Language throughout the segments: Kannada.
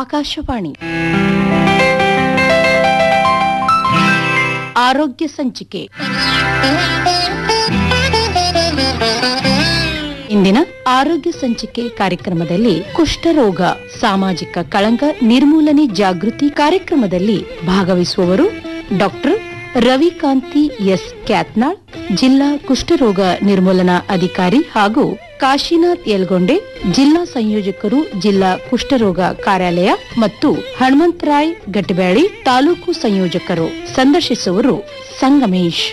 ಆಕಾಶವಾಣಿ ಆರೋಗ್ಯ ಸಂಚಿಕೆ ಇಂದಿನ ಆರೋಗ್ಯ ಸಂಚಿಕೆ ಕಾರ್ಯಕ್ರಮದಲ್ಲಿ ಕುಷ್ಠರೋಗ ಸಾಮಾಜಿಕ ಕಳಂಕ ನಿರ್ಮೂಲನೆ ಜಾಗೃತಿ ಕಾರ್ಯಕ್ರಮದಲ್ಲಿ ಭಾಗವಹಿಸುವವರು ಡಾಕ್ಟರ್ ರವಿಕಾಂತಿ ಎಸ್ ಕ್ಯಾತ್ನಾಳ್ ಜಿಲ್ಲಾ ಕುಷ್ಠರೋಗ ನಿರ್ಮೂಲನಾ ಅಧಿಕಾರಿ ಹಾಗೂ ಕಾಶಿನಾಥ್ ಯಲ್ಗೊಂಡೆ ಜಿಲ್ಲಾ ಸಂಯೋಜಕರು ಜಿಲ್ಲಾ ಕುಷ್ಠರೋಗ ಕಾರ್ಯಾಲಯ ಮತ್ತು ಹನುಮಂತರಾಯ್ ಗಟ್ಟಿಬ್ಯಾಳಿ ತಾಲೂಕು ಸಂಯೋಜಕರು ಸಂದರ್ಶಿಸುವರು ಸಂಗಮೇಶ್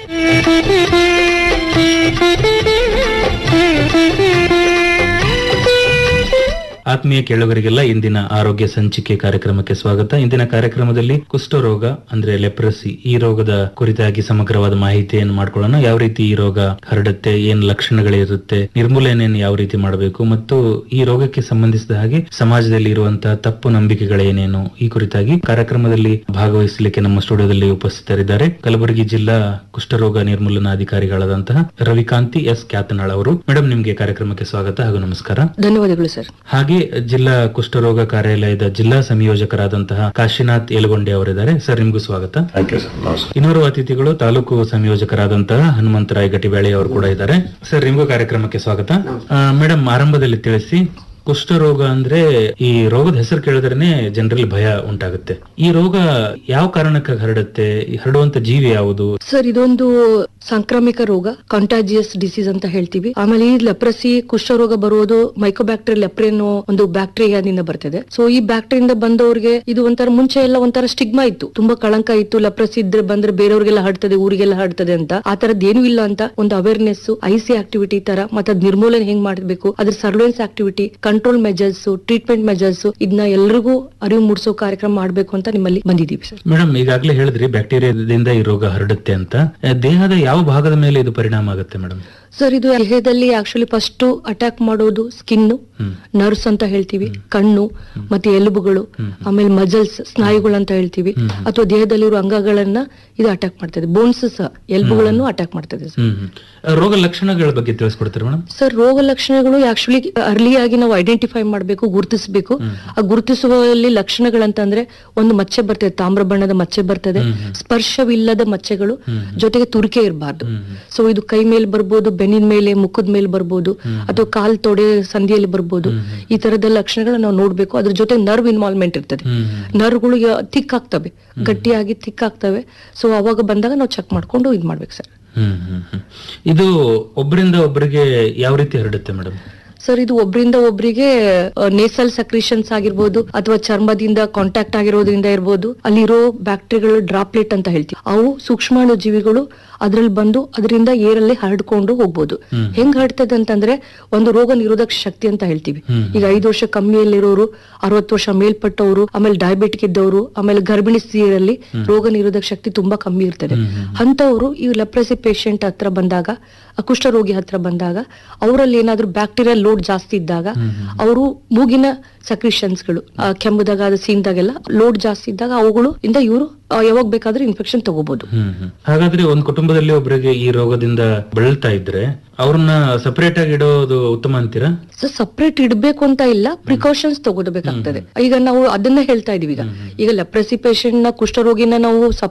ಆತ್ಮೀಯ ಕೇಳುಗರಿಗೆಲ್ಲ ಇಂದಿನ ಆರೋಗ್ಯ ಸಂಚಿಕೆ ಕಾರ್ಯಕ್ರಮಕ್ಕೆ ಸ್ವಾಗತ ಇಂದಿನ ಕಾರ್ಯಕ್ರಮದಲ್ಲಿ ಕುಷ್ಠರೋಗ ಅಂದ್ರೆ ಲೆಪ್ರಸಿ ಈ ರೋಗದ ಕುರಿತಾಗಿ ಸಮಗ್ರವಾದ ಮಾಹಿತಿಯನ್ನು ಮಾಡ್ಕೊಳ್ಳೋಣ ಯಾವ ರೀತಿ ಈ ರೋಗ ಹರಡುತ್ತೆ ಏನ್ ಲಕ್ಷಣಗಳಿರುತ್ತೆ ನಿರ್ಮೂಲನೆಯನ್ನು ಯಾವ ರೀತಿ ಮಾಡಬೇಕು ಮತ್ತು ಈ ರೋಗಕ್ಕೆ ಸಂಬಂಧಿಸಿದ ಹಾಗೆ ಸಮಾಜದಲ್ಲಿ ಇರುವಂತಹ ತಪ್ಪು ನಂಬಿಕೆಗಳೇನೇನು ಈ ಕುರಿತಾಗಿ ಕಾರ್ಯಕ್ರಮದಲ್ಲಿ ಭಾಗವಹಿಸಲಿಕ್ಕೆ ನಮ್ಮ ಸ್ಟುಡಿಯೋದಲ್ಲಿ ಉಪಸ್ಥಿತರಿದ್ದಾರೆ ಕಲಬುರಗಿ ಜಿಲ್ಲಾ ಕುಷ್ಠರೋಗ ನಿರ್ಮೂಲನಾ ಅಧಿಕಾರಿಗಳಾದಂತಹ ರವಿಕಾಂತಿ ಎಸ್ ಕ್ಯಾತನಾಳ್ ಅವರು ಮೇಡಮ್ ನಿಮ್ಗೆ ಕಾರ್ಯಕ್ರಮಕ್ಕೆ ಸ್ವಾಗತ ಹಾಗೂ ನಮಸ್ಕಾರ ಧನ್ಯವಾದಗಳು ಸರ್ ಹಾಗೆ ಜಿಲ್ಲಾ ಕುಷ್ಠರೋಗ ಕಾರ್ಯಾಲಯದ ಜಿಲ್ಲಾ ಸಂಯೋಜಕರಾದಂತಹ ಕಾಶಿನಾಥ್ ಯಲಗೊಂಡೆ ಅವರಿದ್ದಾರೆ ಸರ್ ನಿಮಗೂ ಸ್ವಾಗತ ಥ್ಯಾಂಕ್ ಯು ಸರ್ ನಮಸ್ಕಾರ ಇನ್ನೋರ್ವ ಅತಿಥಿಗಳು ತಾಲೂಕು ಸಂಯೋಜಕರಾದಂತಹ ಹನುಮಂತರಾಯ್ ಗಟ್ಟಿಬ್ಯಾಳಿ ಅವರು ಕೂಡ ಇದ್ದಾರೆ ಸರ್ ನಿಮಗೂ ಕಾರ್ಯಕ್ರಮಕ್ಕೆ ಸ್ವಾಗತ ಮೇಡಮ್ ಆರಂಭದಲ್ಲಿ ತಿಳಿಸಿ ಕುಷ್ಠರೋಗ ಅಂದ್ರೆ ಈ ರೋಗದ ಹೆಸರು ಕೇಳಿದ್ರೇನೆ ಜನರಲ್ಲಿ ಭಯ ಉಂಟಾಗುತ್ತೆ ಈ ರೋಗ ಯಾವ ಕಾರಣಕ್ಕಾಗಿ ಹರಡುತ್ತೆ ಈ ಹರಡುವಂತ ಜೀವಿ ಯಾವುದು ಸರ್ ಇದೊಂದು ಸಾಂಕ್ರಾಮಿಕ ರೋಗ ಕಂಟಾಜಿಯಸ್ ಡಿಸೀಸ್ ಅಂತ ಹೇಳ್ತೀವಿ ಆಮೇಲೆ ಈ ಲೆಪ್ರಸಿ ಕುಷ್ಠರೋಗ ಬರುವುದು ಮೈಕೋಬ್ಯಾಕ್ಟೀರಿಯಲ್ ಲೆಪ್ರೆ ಅನ್ನೋ ಒಂದು ಬ್ಯಾಕ್ಟೀರಿಯಾದಿಂದ ಬರ್ತದೆ ಸೊ ಈ ಬ್ಯಾಕ್ಟೀರಿಯಿಂದ ಬಂದವರಿಗೆ ಇದು ಒಂಥರ ಮುಂಚೆ ಎಲ್ಲ ಒಂಥರ ಸ್ಟಿಗ್ಮಾ ಇತ್ತು ತುಂಬಾ ಕಳಂಕ ಇತ್ತು ಲೆಪ್ರಸಿ ಇದ್ರೆ ಬಂದ್ರೆ ಬೇರೆಯವ್ರಿಗೆಲ್ಲ ಹರಡ್ತದೆ ಊರಿಗೆಲ್ಲ ಹರಡ್ತದೆ ಅಂತ ಆ ತರದ್ ಏನು ಇಲ್ಲ ಅಂತ ಒಂದು ಅವೇರ್ನೆಸ್ ಐಸಿ ಆಕ್ಟಿವಿಟಿ ತರ ಮತ್ತೆ ಅದ್ ನಿರ್ಮೂಲನೆ ಹೆಂಗ್ ಮಾಡಬೇಕು ಅದ್ರ surveillance activity control measures treatment measures ಇದನ್ನ ಎಲ್ರಿಗೂ ಅರಿವು ಮೂಡಿಸೋ ಕಾರ್ಯಕ್ರಮ ಮಾಡ್ಬೇಕು ಅಂತ ನಿಮ್ಮಲ್ಲಿ ಬಂದಿದೀವಿ ಸರ್ ಮೇಡಮ್ ಈಗಾಗಲೇ ಹೇಳಿದ್ರಿ ಬ್ಯಾಕ್ಟೀರಿಯಾದಿಂದ ಈ ರೋಗ ಹರಡುತ್ತೆ ಅಂತ ಆ, ದೇಹದ ಯಾವ ಭಾಗದ ಮೇಲೆ ಇದು ಪರಿಣಾಮ ಆಗುತ್ತೆ ಮೇಡಮ್ ಸರ್ ಇದು ದೇಹದಲ್ಲಿ ಆಕ್ಚುಲಿ ಫಸ್ಟ್ ಅಟ್ಯಾಕ್ ಮಾಡೋದು ಸ್ಕಿನ್ ನರ್ವ್ಸ್ ಅಂತ ಹೇಳ್ತೀವಿ ಕಣ್ಣು ಮತ್ತೆ ಎಲುಬುಗಳು ಆಮೇಲೆ ಮಜಲ್ಸ್ ಸ್ನಾಯುಗಳು ಅಂತ ಹೇಳ್ತೀವಿ ಅಥವಾ ದೇಹದಲ್ಲಿರುವ ಅಂಗಗಳನ್ನ ಇದು ಅಟ್ಯಾಕ್ ಮಾಡ್ತದೆ ಬೋನ್ಸ್ ಸಹ ಎಲುಬುಗಳನ್ನು ಅಟ್ಯಾಕ್ ಮಾಡ್ತದೆ ಸರ್. ಹ್ಮ್ ಹ್ಮ್. ಆ, ರೋಗ ಲಕ್ಷಣಗಳ ಬಗ್ಗೆ ತಿಳಿಸ್ಕೊಡ್ತೀರಾ ಮೇಡಮ್ ಸರ್ ರೋಗ ಲಕ್ಷಣಗಳು ಆಕ್ಚುಲಿ ಅರ್ಲಿ ಆಗಿ ನಾವು ಐಡೆಂಟಿಫೈ ಮಾಡಬೇಕು ಗುರುತಿಸಬೇಕು ಆ ಗುರುತಿಸುವಲ್ಲಿ ಲಕ್ಷಣಗಳಂತಂದ್ರೆ ಒಂದು ಮಚ್ಚೆ ಬರ್ತದೆ ತಾಮ್ರ ಬಣ್ಣದ ಮಚ್ಚೆ ಬರ್ತದೆ ಸ್ಪರ್ಶವಿಲ್ಲದ ಮಚ್ಚೆಗಳು ಜೊತೆಗೆ ತುರಿಕೆ ಇರಬಾರ್ದು ಸೊ ಇದು ಕೈ ಮೇಲೆ ಬರ್ಬೋದು ಬೆನ್ನಿನ ಮೇಲೆ ಮುಖದ ಮೇಲೆ ಬರ್ಬೋದು ಅಥವಾ ಕಾಲ್ ತೊಡೆ ಸಂಧಿಯಲ್ಲಿ ಬರ್ಬೋದು ಈ ತರದ ಲಕ್ಷಣಗಳು ನಾವು ನೋಡ್ಬೇಕು ಅದ್ರ ಜೊತೆ ನರ್ವ್ ಇನ್ವಾಲ್ವ್ಮೆಂಟ್ ಇರ್ತದೆ ನರ್ವ್ಗಳು ಥಿಕ್ ಆಗ್ತವೆ ಗಟ್ಟಿಯಾಗಿ ಥಿಕ್ ಆಗ್ತವೆ ಸೊ ಅವಾಗ ಬಂದಾಗ ನಾವು ಚೆಕ್ ಮಾಡ್ಕೊಂಡು ಇದ್ ಮಾಡ್ಬೇಕು ಸರ್ ಹ್ಮ್ ಹ್ಮ್ ಹ್ಮ್. ಇದು ಒಬ್ಬರಿಂದ ಒಬ್ಬರಿಗೆ ಯಾವ ರೀತಿ ಹರಡುತ್ತೆ ಮೇಡಮ್ ಸರ್ ಇದು ಒಬ್ರಿಂದ ಒಬ್ರಿಗೆ ನೇಸಲ್ ಸಕ್ರಿಷನ್ಸ್ ಆಗಿರ್ಬೋದು ಅಥವಾ ಚರ್ಮದಿಂದ ಕಾಂಟ್ಯಾಕ್ಟ್ ಆಗಿರೋದ್ರಿಂದ ಇರ್ಬೋದು ಅಲ್ಲಿರೋ ಬ್ಯಾಕ್ಟೀರಿಯಾಗಳು ಡ್ರಾಪ್ಲೆಟ್ ಅಂತ ಹೇಳ್ತೀವಿ ಅವು ಸೂಕ್ಷ್ಮಾಣು ಜೀವಿಗಳು ಅದ್ರಲ್ಲಿ ಬಂದು ಅದರಿಂದ ಏರಲ್ಲಿ ಹರಡ್ಕೊಂಡು ಹೋಗ್ಬೋದು ಹೆಂಗ್ ಹರಡ್ತದೆ ಅಂತಂದ್ರೆ ಒಂದು ರೋಗ ನಿರೋಧಕ ಶಕ್ತಿ ಅಂತ ಹೇಳ್ತೀವಿ ಈಗ ಐದು ವರ್ಷ ಕಮ್ಮಿಯಲ್ಲಿರೋರು ಅರವತ್ತು ವರ್ಷ ಮೇಲ್ಪಟ್ಟವರು ಆಮೇಲೆ ಡಯಾಬಿಟಿಕ್ ಇದ್ದವರು ಆಮೇಲೆ ಗರ್ಭಿಣಿ ಸ್ತ್ರೀಯರಲ್ಲಿ ರೋಗ ನಿರೋಧಕ ಶಕ್ತಿ ತುಂಬಾ ಕಮ್ಮಿ ಇರ್ತದೆ ಅಂತವರು ಈ ಲೆಪ್ರಸಿ ಪೇಷಂಟ್ ಹತ್ರ ಬಂದಾಗ ಆ ಕುಷ್ಠರೋಗಿ ಹತ್ರ ಬಂದಾಗ ಅವರಲ್ಲಿ ಏನಾದ್ರೂ ಬ್ಯಾಕ್ಟೀರಿಯಾ ಲೋಡ್ ಜಾಸ್ತಿ ಇದ್ದಾಗ ಅವರು ಮೂಗಿನ ಸಕ್ರಿಷನ್ಸ್ಗಳು ಕೆಮ್ಮುದಾಗ ಅದು ಸೀನ್ದಾಗೆಲ್ಲ ಲೋಡ್ ಜಾಸ್ತಿ ಇದ್ದಾಗ ಅವುಗಳು ಇಂದ ಇವರು ಯಾವಾಗ ಬೇಕಾದ್ರೂ ಇನ್ಫೆಕ್ಷನ್ ತಗೋಬಹುದು ಹ್ಮ್ ಹ್ಮ್. ಹಾಗಾದ್ರೆ ಒಂದ್ ಕುಟುಂಬದಲ್ಲಿ ಒಬ್ಬರಿಗೆ ಈ ರೋಗದಿಂದ ಬಳಲ್ತಾ ಇದ್ರೆ ಅವ್ರನ್ನ ಸಪರೇಟ್ ಆಗಿ ಇಡೋದು ಉತ್ತಮ ಅಂತೀರಾ ಸೊ ಸಪ್ರೇಟ್ ಇಡ್ಬೇಕು ಅಂತ ಇಲ್ಲ ಪ್ರಿಕಾಷನ್ಸ್ ತಗೋಬೇಕಾಗ್ತದೆ ಈಗ ನಾವು ಅದನ್ನ ಹೇಳ್ತಾ ಇದೀವಿ ಈಗ ಈಗ ಲೆಪ್ರಸಿ ಪೇಷಂಟ್ ನ ಕುಷ್ಠರೋಗಿನ ನಾವು